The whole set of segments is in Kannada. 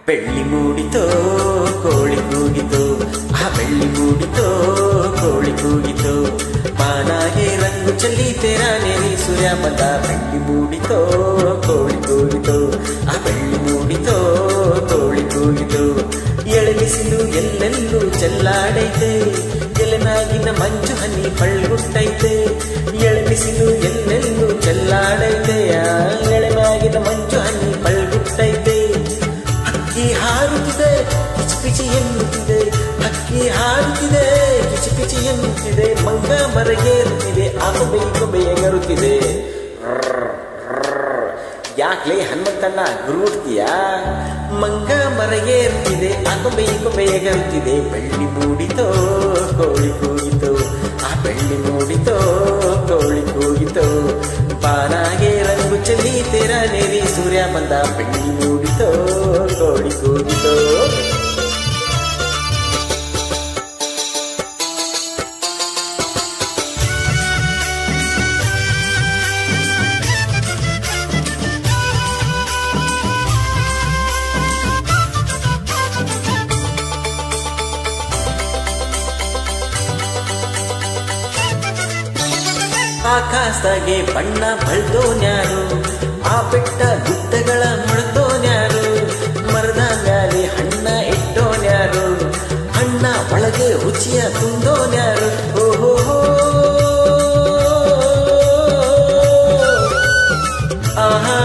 ಬೆಳ್ಳಿ ಮೂಡಿತೋ ಕೋಳಿ ಕೂಗಿತು ಆ ಬೆಳ್ಳಿ ಮೂಡಿತೋ ಕೋಳಿ ಕೂಗಿತು ಬಾನಾಗೆ ರಂಗು ಚೆಲ್ಲಿ ತೆರ ನೆರಿ ಸೂರ್ಯ ಬಂದ ಬೆಳ್ಳಿ ಮೂಡಿತೋ ಕೋಳಿ ಕೂಗಿತು ಆ ಬೆಳ್ಳಿ ಮೂಡಿತೋ ಕೋಳಿ ಕೂಗಿತು ಎಳಬಿಸಿಲು ಎಲ್ಲೆಲ್ಲೂ ಚೆಲ್ಲಾಡೈತೆ ಎಲೆನಾಗಿನ ಮಂಜು ಹನಿ ಪಳ್ಗುಟ್ಟೈತೆ ಎಳಬಿಸಿಲು ಎಲ್ಲೆಲ್ಲೂ ಚೆಲ್ಲಾಡೈತೆ ಆ ಎಳೆನಾಗಿನ ಮಂಜು ಹನಿ ಪಳ್ಗುಟ್ಟೈತೆ ಹಕ್ಕಿ ಹಾರುತ್ತಿದೆ ಕಿಚಿ ಪಿಚಿ ಎನ್ನುತ್ತಿದೆ ಹಕ್ಕಿ ಹಾರುತ್ತಿದೆ ಕಿಚಿ ಪಿಚಿ ಎನ್ನುತ್ತಿದೆ ಮಂಗ ಮರಗೇರುತ್ತಿದೆ ಆಗೊಬ್ಬೆ ಈಗೊಬ್ಬೆ ಎಗರುತ್ತಿದೆ ಯಾಕ್ಲೆ ಹನುಮಂತಣ್ಣ ಗುರುಡ್ತೀಯಾ ಮಂಗ ಮರಗೇರುತ್ತಿದೆ ಆಗೊಬ್ಬೆ ಈಗೊಬ್ಬೆ ಎಗರುತ್ತಿದೆ ಬೆಳ್ಳಿ ಮೂಡಿತೋ ಕೋಳಿ ಕೂಗಿತು ಆ ಬೆಳ್ಳಿ ಮೂಡಿತೋ ಕೋಳಿ ಕೂಗಿತು ಬಾನಾಗೆ ರಂಗು ಚೆಲ್ಲಿ ತೆರ ನೆರಿ ಸೂರ್ಯ ಬಂದ ಬೆಳ್ಳಿ ಮೂಡಿತೋ ಕೋಳಿ ಕೂಗಿತೋ ಆಕಾಶದಾಗೆ ಬಣ್ಣ ಬಳ್ದೋನ್ಯಾರು ಆ ಬೆಟ್ಟ ಗುಡ್ಡಗಳ ಮುಳ್ದೋನ್ಯಾರು ಮರದ ಮ್ಯಾಲೆ ಹಣ್ಣ ಇಟ್ಟೋನ್ಯಾರು ಹಣ್ಣ ಒಳಗೆ ರುಚಿಯ ತುಂಬೋನ್ಯಾರು ಓಹೋ ಆಹಾ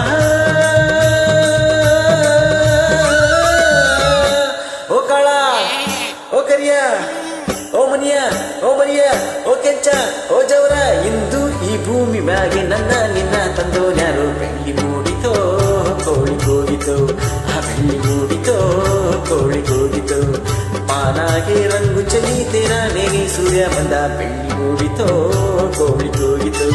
ಓ ಕಾಳ ಓ ಕರಿಯ ಓ ಮನಿಯ ಓ ಮರಿಯ ಓ ಕೆಂಚ ಓ ಜವರ ಇಂದು ಈ ಭೂಮಿ ಮ್ಯಾಗೆ ನನ್ನ ನಿನ್ನ ತಂದೋನ್ಯಾರು ಬೆಳ್ಳಿ ಮೂಡಿತೋ ಕೋಳಿ ಕೂಗಿತು ಆ ಬೆಳ್ಳಿ ಮೂಡಿತೋ ಕೋಳಿ ಕೂಗಿತು ಪಾನಾಗೆ ರಂಗು ಚಲಿ ತೆರ ನೇನಿ ಸೂರ್ಯ ಬಂದ ಬೆಳ್ಳಿ ಮೂಡಿತೋ ಕೋಳಿ ಕೂಗಿತು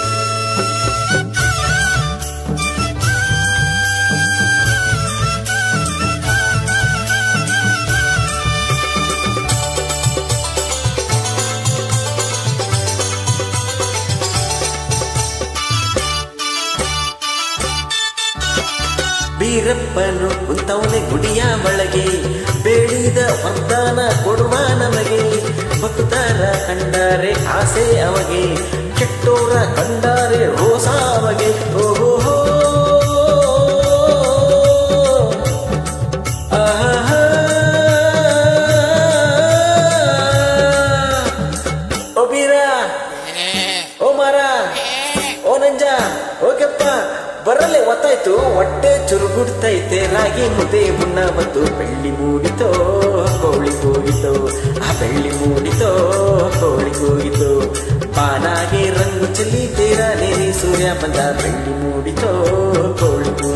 ಬೀರಪ್ಪನು ಕುಂತವನೆ ಗುಡಿಯ ಒಳಗೆ ಬೇಡಿದ ವರದಾನ ಕೊಡುವ ನಮಗೆ ಭಕ್ತರ ಕಂಡರೆ ಆಸೆ ಅವಗೆ ಕೆಟ್ಟೋರ ಕಂಡರೆ ರೋಸ ಅವಗೆ ಓಹೋ ಆಹಾ ಓ ಬೀರ ಓ ಮಾರ ಓ ನಂಜ ಓಕೆಪ್ಪ ಬರಲೆ ಒತ್ತಾಯ್ತು ಹೊಟ್ಟೆ ಚುರುಗುಡ್ತೈತೆ ರಾಗಿ ಮುದ್ದೆ ಮುನ್ನ ಮತ್ತು ಬೆಳ್ಳಿ ಮೂಡಿತೋ ಕೋಳಿ ಕೂಗಿತು ಆ ಬೆಳ್ಳಿ ಮೂಡಿತೋ ಕೋಳಿ ಕೂಗಿತು ಪಾನಾಗೆ ರಂಗು ಚೆಲ್ಲಿ ತೀರ ನೇರಿ ಸೂರ್ಯ ಬಂದ ಬೆಳ್ಳಿ ಮೂಡಿತೋ ಕೋಳಿ ಕೂಗಿತು